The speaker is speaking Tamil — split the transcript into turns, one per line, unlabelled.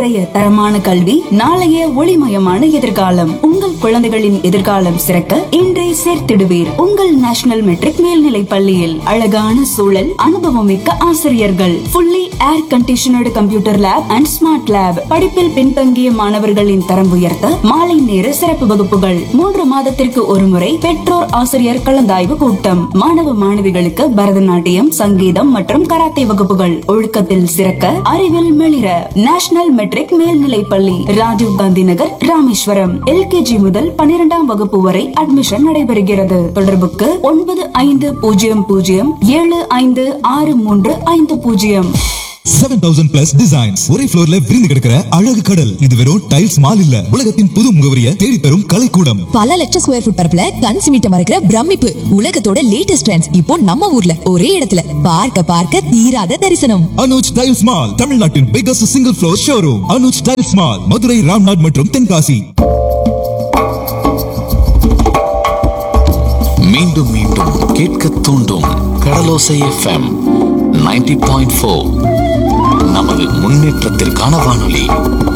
இன்றைய தரமான கல்வி நாளைய ஒளிமயமான எதிர்காலம் உங்கள் குழந்தைகளின் எதிர்காலம் சிறக்க இன்றே சேர்த்திடுவீர் உங்கள் நேஷனல் மெட்ரிக் மேல்நிலை பள்ளியில் அழகான சூழல் அனுபவமிக்க ஆசிரியர்கள் fully air conditioned computer lab and smart lab படிப்பில் பின்தங்கிய மாணவர்களின் தரம் உயர்த்த மாலை நேர சிறப்பு வகுப்புகள் மூன்று மாதத்திற்கு ஒருமுறை பெற்றோர் ஆசிரியர் கலந்தாய்வு கூட்டம் மாணவ மாணவிகளுக்கு பரதநாட்டியம் சங்கீதம் மற்றும் கராத்தே வகுப்புகள் ஒழுக்கத்தில் சிறக்க அறிவில் மிளிர நேஷனல் மெட்ரிக் மேல்நிலை பள்ளி ராஜீவ் காந்தி நகர் ராமேஸ்வரம் எல்கேஜி முதல் பன்னிரெண்டாம் வகுப்பு வரை அட்மிஷன் நடைபெறுகிறது தொடர்புக்கு ஒன்பது ஐந்து பூஜ்ஜியம் பூஜ்ஜியம் ஏழு ஐந்து ஆறு மூன்று ஐந்து பூஜ்ஜியம்
செவன் தௌசண்ட் பிளஸ் டிசைன்ஸ் ஒரே ஃப்ளோர்ல விரிந்து கிடக்கிற அழகு கடல் இது வெறும் டைல்ஸ் மால் இல்ல உலகத்தின் புது முகவரியை தேடி தரும் கலைக்கூடம்
பல லட்சம் ஸ்கொயர் ஃபுட் பரப்புல கண் சிமிட்ட மறைக்கிற பிரமிப்பு உலகத்தோட லேட்டஸ்ட் ட்ரெண்ட்ஸ் இப்போ நம்ம ஊர்ல ஒரே இடத்துல பார்க்க பார்க்க தீராத தரிசனம்
அனுஜ் டைல்ஸ் மால் தமிழ்நாட்டின் biggest single floor showroom Anuj tiles mall Madurai Ramnad மற்றும் தென்காசி
மீண்டும் மீண்டும் கேட்க தூண்டும் கடலோசை எஃப்எம் 90.4 பாயிண்ட் நமது முன்னேற்றத்திற்கான வானொலி